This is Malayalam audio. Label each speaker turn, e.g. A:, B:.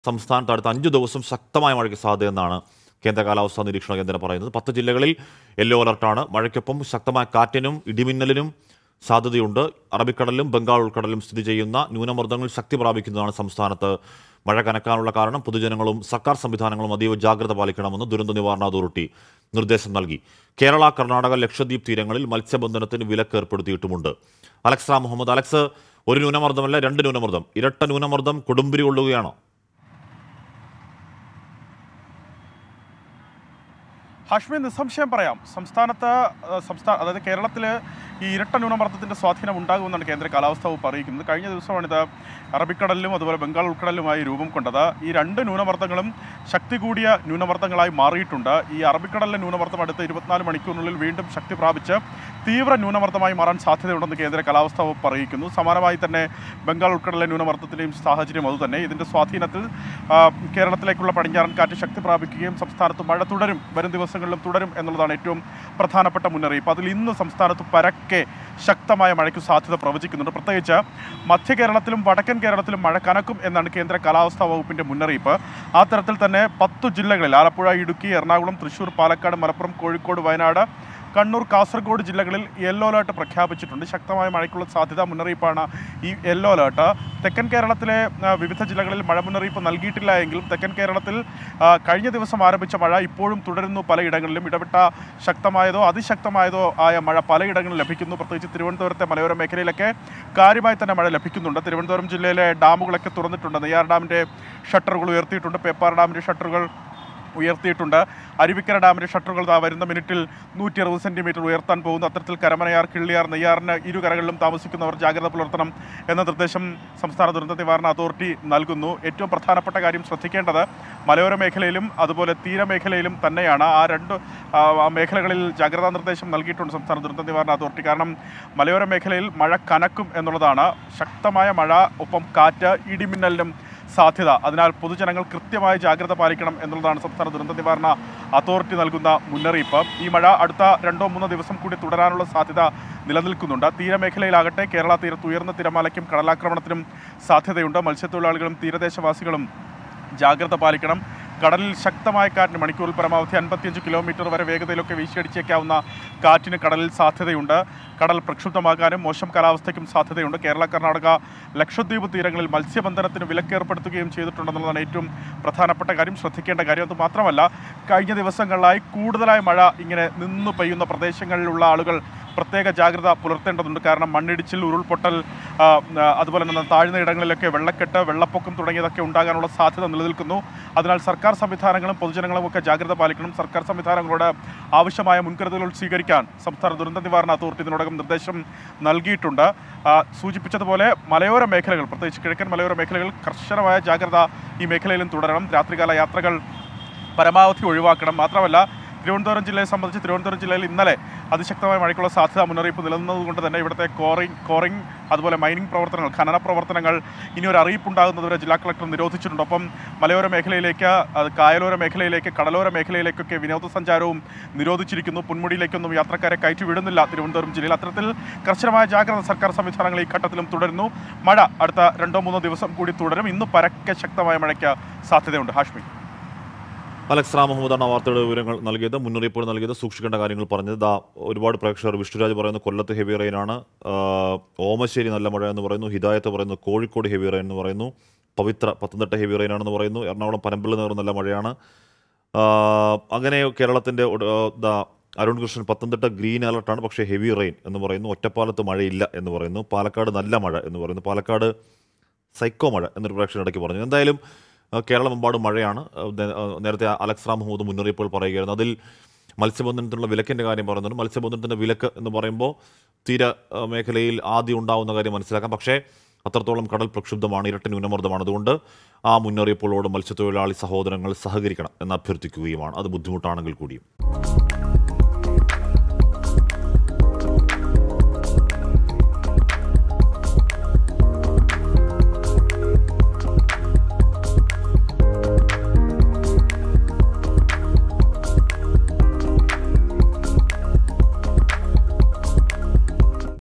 A: സംസ്ഥാനത്ത് അടുത്ത അഞ്ച് ദിവസം ശക്തമായ മഴയ്ക്ക് സാധ്യതയെന്നാണ് കേന്ദ്ര കാലാവസ്ഥാ നിരീക്ഷണ കേന്ദ്രം പറയുന്നത് പത്ത് ജില്ലകളിൽ യെല്ലോ അലർട്ടാണ് മഴയ്ക്കൊപ്പം ശക്തമായ കാറ്റിനും ഇടിമിന്നലിനും സാധ്യതയുണ്ട് അറബിക്കടലിലും ബംഗാൾ ഉൾക്കടലിലും സ്ഥിതി ചെയ്യുന്ന ന്യൂനമർദ്ദങ്ങൾ ശക്തി പ്രാപിക്കുന്നതാണ് സംസ്ഥാനത്ത് മഴ കനക്കാനുള്ള കാരണം പൊതുജനങ്ങളും സർക്കാർ സംവിധാനങ്ങളും അതീവ ജാഗ്രത പാലിക്കണമെന്ന് ദുരന്ത നിവാരണ അതോറിറ്റി നിർദ്ദേശം നൽകി കേരള കർണാടക ലക്ഷദ്വീപ് തീരങ്ങളിൽ മത്സ്യബന്ധനത്തിന് വിലക്ക് ഏർപ്പെടുത്തിയിട്ടുമുണ്ട് അലക്സ് റാം മുഹമ്മദ് അലക്സ് ഒരു ന്യൂനമർദ്ദമല്ല രണ്ട് ന്യൂനമർദ്ദം ഇരട്ട ന്യൂനമർദ്ദം കൊടുമ്പിരി കൊള്ളുകയാണോ
B: ഹാഷ്മി നിസ്സംശയം പറയാം സംസ്ഥാനത്ത് സംസ്ഥാന അതായത് കേരളത്തിൽ ഈ ഇരട്ട ന്യൂനമർദ്ദത്തിൻ്റെ സ്വാധീനം ഉണ്ടാകുമെന്നാണ് കേന്ദ്ര കാലാവസ്ഥാ വകുപ്പ് അറിയിക്കുന്നത് കഴിഞ്ഞ ദിവസമാണിത് അറബിക്കടലിലും അതുപോലെ ബംഗാൾ ഉൾക്കടലിലുമായി രൂപം കൊണ്ടത് ഈ രണ്ട് ന്യൂനമർദ്ദങ്ങളും ശക്തി കൂടിയ ന്യൂനമർദ്ദങ്ങളായി മാറിയിട്ടുണ്ട് ഈ അറബിക്കടലിലെ ന്യൂനമർദ്ദം അടുത്ത ഇരുപത്തിനാല് മണിക്കൂറിനുള്ളിൽ വീണ്ടും ശക്തി പ്രാപിച്ച് തീവ്ര ന്യൂനമർദ്ദമായി മാറാൻ സാധ്യതയുണ്ടെന്ന് കേന്ദ്ര കാലാവസ്ഥാ വകുപ്പ് അറിയിക്കുന്നു സമാനമായി തന്നെ ബംഗാൾ ഉൾക്കടലിലെ ന്യൂനമർദ്ദത്തിൻ്റെയും സാഹചര്യം അതുതന്നെ ഇതിൻ്റെ സ്വാധീനത്തിൽ ആ, കേരളത്തിലേക്കുള്ള പടിഞ്ഞാറൻ കാറ്റ് ശക്തി പ്രാപിക്കുകയും സംസ്ഥാനത്ത് മഴ തുടരും വരും ദിവസങ്ങളിലും തുടരും എന്നുള്ളതാണ് ഏറ്റവും പ്രധാനപ്പെട്ട മുന്നറിയിപ്പ് അതിൽ ഇന്ന് സംസ്ഥാനത്ത് പരക്കെ ശക്തമായ മഴയ്ക്ക് സാധ്യത പ്രവചിക്കുന്നുണ്ട് പ്രത്യേകിച്ച് മധ്യ കേരളത്തിലും വടക്കൻ കേരളത്തിലും മഴ കനക്കും എന്നാണ് കേന്ദ്ര കാലാവസ്ഥാ വകുപ്പിൻ്റെ മുന്നറിയിപ്പ് ആ തരത്തിൽ തന്നെ പത്തു ജില്ലകളിൽ ആലപ്പുഴ ഇടുക്കി എറണാകുളം തൃശ്ശൂർ പാലക്കാട് മലപ്പുറം കോഴിക്കോട് വയനാട് കണ്ണൂർ കാസർഗോഡ് ജില്ലകളിൽ യെല്ലോ അലേർട്ട് പ്രഖ്യാപിച്ചിട്ടുണ്ട് ശക്തമായ മഴയ്ക്കുള്ള സാധ്യത മുന്നറിയിപ്പാണ് ഈ യെല്ലോ അലേർട്ട് തെക്കൻ കേരളത്തിലെ ആ, വിവിധ ജില്ലകളിൽ മഴ മുന്നറിയിപ്പ് നൽകിയിട്ടില്ല എങ്കിലും തെക്കൻ കേരളത്തിൽ ആ, കഴിഞ്ഞ ദിവസം ആരംഭിച്ച മഴ ഇപ്പോഴും തുടരുന്നു പലയിടങ്ങളിലും ഇടവിട്ട ശക്തമായതോ അതിശക്തമായതോ ആയ മഴ പലയിടങ്ങളിലും ലഭിക്കുന്നു പ്രത്യേകിച്ച് തിരുവനന്തപുരത്തെ മലയോര മേഖലയിലൊക്കെ കാര്യമായി തന്നെ മഴ ലഭിക്കുന്നുണ്ട് തിരുവനന്തപുരം ജില്ലയിലെ ഡാമുകളൊക്കെ തുറന്നിട്ടുണ്ട് നെയ്യാർ ഡാമിൻ്റെ ഷട്ടറുകൾ ഉയർത്തിയിട്ടുണ്ട് പേപ്പാർ ഡാമിൻ്റെ ഷട്ടറുകൾ ഉയർത്തിയിട്ടുണ്ട് അരുവിക്കര ഡാമിൻ്റെ ഷട്ടറുകൾ ദാ വരുന്ന മിനിറ്റിൽ നൂറ്റി അറുപത് സെൻറ്റിമീറ്റർ ഉയർത്താൻ പോകുന്നു അത്തരത്തിൽ കരമനയാർ കിള്ളിയാർ നെയ്യാറിന് ഇരുകരകളിലും താമസിക്കുന്നവർ ജാഗ്രത പുലർത്തണം എന്ന നിർദ്ദേശം സംസ്ഥാന ദുരന്ത നിവാരണ അതോറിറ്റി നൽകുന്നു ഏറ്റവും പ്രധാനപ്പെട്ട കാര്യം ശ്രദ്ധിക്കേണ്ടത് മലയോര മേഖലയിലും അതുപോലെ തീരമേഖലയിലും തന്നെയാണ് ആ രണ്ട് ആ, ആ മേഖലകളിൽ ജാഗ്രതാ നിർദ്ദേശം നൽകിയിട്ടുണ്ട് സംസ്ഥാന ദുരന്ത നിവാരണ അതോറിറ്റി കാരണം മലയോര മേഖലയിൽ മഴ കനക്കും എന്നുള്ളതാണ് ശക്തമായ മഴ ഒപ്പം കാറ്റ് ഇടിമിന്നലിനും സാധ്യത അതിനാൽ പൊതുജനങ്ങൾ കൃത്യമായ ജാഗ്രത പാലിക്കണം എന്നുള്ളതാണ് സംസ്ഥാന ദുരന്ത നിവാരണ അതോറിറ്റി നൽകുന്ന മുന്നറിയിപ്പ് ഈ മഴ അടുത്ത രണ്ടോ മൂന്നോ ദിവസം കൂടി തുടരാനുള്ള സാധ്യത നിലനിൽക്കുന്നുണ്ട് തീരമേഖലയിലാകട്ടെ കേരള തീരത്ത് ഉയർന്ന തിരമാലയ്ക്കും കടലാക്രമണത്തിനും സാധ്യതയുണ്ട് മത്സ്യത്തൊഴിലാളികളും തീരദേശവാസികളും ജാഗ്രത പാലിക്കണം കടലിൽ ശക്തമായ കാറ്റിന് മണിക്കൂറിൽ പരമാവധി അൻപത്തിയഞ്ച് കിലോമീറ്റർ വരെ വേഗതയിലൊക്കെ വീശിയടിച്ചേക്കാവുന്ന കാറ്റിന് കടലിൽ സാധ്യതയുണ്ട് കടൽ പ്രക്ഷുബ്ധമാകാനും മോശം കാലാവസ്ഥയ്ക്കും സാധ്യതയുണ്ട് കേരള കർണാടക ലക്ഷദ്വീപ് തീരങ്ങളിൽ മത്സ്യബന്ധനത്തിന് വിലക്കേർപ്പെടുത്തുകയും ചെയ്തിട്ടുണ്ടെന്നുള്ളതാണ് ഏറ്റവും പ്രധാനപ്പെട്ട കാര്യം ശ്രദ്ധിക്കേണ്ട കാര്യം അത് മാത്രമല്ല കഴിഞ്ഞ ദിവസങ്ങളിലായി കൂടുതലായി മഴ ഇങ്ങനെ നിന്നു പെയ്യുന്ന പ്രദേശങ്ങളിലുള്ള ആളുകൾ പ്രത്യേക ജാഗ്രത പുലർത്തേണ്ടതുണ്ട് കാരണം മണ്ണിടിച്ചിൽ ഉരുൾപൊട്ടൽ ആ, ആ, അതുപോലെ തന്നെ താഴ്ന്ന ഇടങ്ങളിലൊക്കെ വെള്ളക്കെട്ട് വെള്ളപ്പൊക്കം തുടങ്ങിയതൊക്കെ ഉണ്ടാകാനുള്ള സാധ്യത നിലനിൽക്കുന്നു അതിനാൽ സർക്കാർ സംവിധാനങ്ങളും പൊതുജനങ്ങളും ഒക്കെ ജാഗ്രത പാലിക്കണം സർക്കാർ സംവിധാനങ്ങളോട് ആവശ്യമായ മുൻകരുതലുകൾ സ്വീകരിക്കാൻ സംസ്ഥാന ദുരന്ത നിവാരണ അതോറിറ്റി ഇതിനോടകം നിർദ്ദേശം നൽകിയിട്ടുണ്ട് ആ, സൂചിപ്പിച്ചതുപോലെ മലയോര മേഖലകൾ പ്രത്യേകിച്ച് കിഴക്കൻ മലയോര മേഖലകൾ കർശനമായ ജാഗ്രത ഈ മേഖലയിലും തുടരണം രാത്രികാല യാത്രകൾ പരമാവധി ഒഴിവാക്കണം മാത്രമല്ല തിരുവനന്തപുരം ജില്ലയെ സംബന്ധിച്ച് തിരുവനന്തപുരം ജില്ലയിൽ ഇന്നലെ അതിശക്തമായ മഴയ്ക്കുള്ള സാധ്യത മുന്നറിയിപ്പ് നിലനിന്നതുകൊണ്ട് തന്നെ ഇവിടുത്തെ കോറിംഗ് കോറിംഗ് അതുപോലെ മൈനിങ് പ്രവർത്തനങ്ങൾ ഖനന പ്രവർത്തനങ്ങൾ ഇനി ഒരു അറിയിപ്പുണ്ടാകുന്നതുവരെ ജില്ലാ കളക്ടർ നിരോധിച്ചിട്ടുണ്ട് ഒപ്പം മലയോര മേഖലയിലേക്ക് അത് കായലോര മേഖലയിലേക്ക് കടലോര മേഖലയിലേക്കൊക്കെ വിനോദസഞ്ചാരവും നിരോധിച്ചിരിക്കുന്നു പൊന്മുടിയിലേക്കൊന്നും യാത്രക്കാരെ കയറ്റി വിടുന്നില്ല തിരുവനന്തപുരം ജില്ലയിൽ അത്തരത്തിൽ കർശനമായ ജാഗ്രത സർക്കാർ സംവിധാനങ്ങൾ ഈ ഘട്ടത്തിലും തുടരുന്നു മഴ അടുത്ത രണ്ടോ മൂന്നോ ദിവസം കൂടി തുടരും ഇന്ന് പരക്കെ ശക്തമായ മഴയ്ക്ക് സാധ്യതയുണ്ട് ഹാഷ്മി
A: അലക്സ് റാം മുഹമ്മദാണ് ആ വാർത്തയുടെ വിവരങ്ങൾ നൽകിയത് മുന്നറിയിപ്പുകൾ നൽകിയത് സൂക്ഷിക്കേണ്ട കാര്യങ്ങൾ പറഞ്ഞത് ദാ ഒരുപാട് പ്രേക്ഷകർ വിഷ്ണുരാജ് പറയുന്നു കൊല്ലത്ത് ഹെവി റെയിനാണ് ആ, ഓമശ്ശേരി നല്ല മഴ എന്ന് പറയുന്നു ഹിദായത്ത് പറയുന്നു കോഴിക്കോട് ഹെവി റെയിൻ എന്ന് പറയുന്നു പവിത്ര പത്തനംതിട്ട ഹെവി റെയിനാണെന്ന് പറയുന്നു എറണാകുളം പനമ്പിള്ളി നേർ നല്ല മഴയാണ് ആ, അങ്ങനെ കേരളത്തിൻ്റെ ഒട്- ആ, ദാ അരുൺ കൃഷ്ണൻ പത്തനംതിട്ട ഗ്രീൻ അലർട്ടാണ് പക്ഷേ ഹെവി റെയിൻ എന്ന് പറയുന്നു ഒറ്റപ്പാലത്ത് മഴയില്ല എന്ന് പറയുന്നു പാലക്കാട് നല്ല മഴ എന്ന് പറയുന്നു പാലക്കാട് സൈക്കോ മഴ എന്നൊരു പ്രേക്ഷകൻ ഇടയ്ക്ക് പറഞ്ഞു എന്തായാലും ആ, കേരളമെമ്പാടും മഴയാണ് ആ, നേ- ആ, നേരത്തെ അലക്സ് റാം മുഹമ്മദ് മുന്നറിയിപ്പുകൾ പറയുകയായിരുന്നു അതിൽ മത്സ്യബന്ധനത്തിനുള്ള വിലക്കിൻ്റെ കാര്യം പറയുന്നുണ്ട് മത്സ്യബന്ധനത്തിൻ്റെ വിലക്ക് എന്ന് പറയുമ്പോൾ തീര ആ, മേഖലയിൽ ആദ്യം ഉണ്ടാവുന്ന കാര്യം മനസ്സിലാക്കാം പക്ഷേ അത്രത്തോളം കടൽ പ്രക്ഷുബ്ധമാണ് ഇരട്ട ന്യൂനമർദ്ദമാണ് അതുകൊണ്ട് ആ മുന്നറിയിപ്പുകളോട് മത്സ്യത്തൊഴിലാളി സഹോദരങ്ങൾ സഹകരിക്കണം എന്ന് അഭ്യർത്ഥിക്കുകയുമാണ് അത് ബുദ്ധിമുട്ടാണെങ്കിൽ കൂടിയും